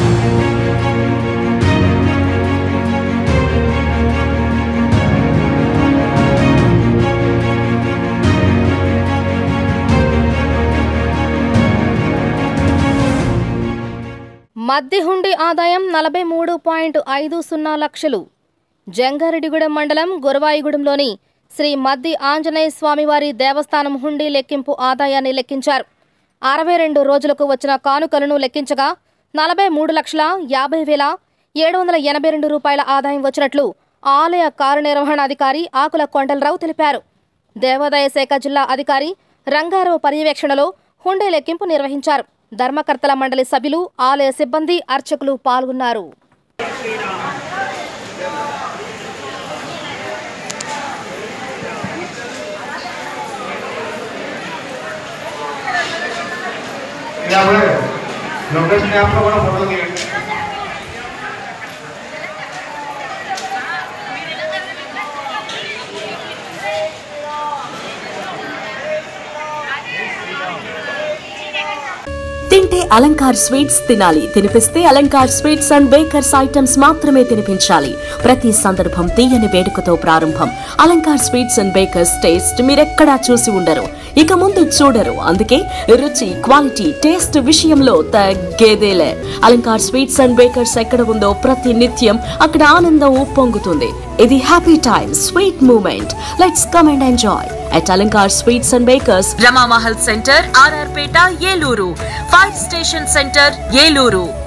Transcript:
మద్ది హుండీ ఆదాయం నలభై మూడు పాయింట్ ఐదు సున్నా లక్షలు జంగారెడ్డిగూడెం మండలం గురవాయిగూడెంలోని శ్రీ మద్ది ఆంజనేయ స్వామివారి దేవస్థానం హుండీ లెక్కింపు ఆదాయాన్ని లెక్కించారు అరవై రెండు రోజులకు వచ్చిన కానుకలను లెక్కించగా నలభై మూడు లక్షల యాభై వేల ఏడు వందల ఎనభై రెండు రూపాయల ఆదాయం వచ్చినట్లు ఆలయ కార్యనిర్వహణాధికారి ఆకుల కొండలరావు తెలిపారు దేవాదాయ శాఖ జిల్లా అధికారి రంగారావు పర్యవేక్షణలో హుండీ లెక్కింపు నిర్వహించారు ధర్మకర్తల మండలి సభ్యులు ఆలయ సిబ్బంది అర్చకులు పాల్గొన్నారు त्यामुळे लोकेशन याप्रमाणे फोटो घ्यायचे తింటే అలంకార్ స్వీట్స్ తినాలి తినిపిస్తే Alankar sweets and bakers items మాత్రమే తినిపించాలి ప్రతి సందర్భం తీయని వేడుకతో ప్రారంభం Alankar sweets and bakers taste మీరెక్కడా చూసి ఉండరు ఇక ముందు చూడరు అందుకే రుచి క్వాలిటీ టేస్ట్ విషయంలో తగ్గేదేలే అలంకార్ స్వీట్స్ అండ్ బేకర్స్ ఎక్కడ ఉందో ప్రతి నిత్యం అక్కడ ఆనందం ఉప్పొంగుతుంది ఇది happy time sweet moment let's come and enjoy at Alankar Sweets and Bakers, Rama Mahal Center, RR Peta, Yeluru. Fire Station Center, Yeluru.